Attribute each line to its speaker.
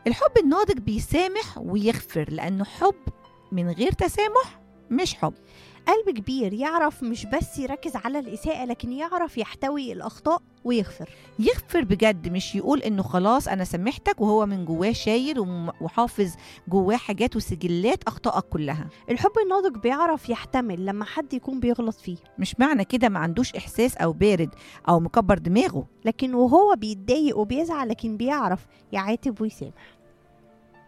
Speaker 1: الحب الناضج بيسامح ويغفر لأنه حب من غير تسامح مش حب
Speaker 2: قلب كبير يعرف مش بس يركز على الإساءة لكن يعرف يحتوي الأخطاء ويغفر
Speaker 1: يغفر بجد مش يقول انه خلاص انا سامحتك وهو من جواه شايل وم- وحافظ جواه حاجات وسجلات اخطائك كلها
Speaker 2: الحب الناضج بيعرف يحتمل لما حد يكون بيغلط فيه
Speaker 1: مش معنى كده ما عندوش احساس او بارد او مكبر دماغه
Speaker 2: لكن وهو بيتضايق وبيزعل لكن بيعرف يعاتب ويسامح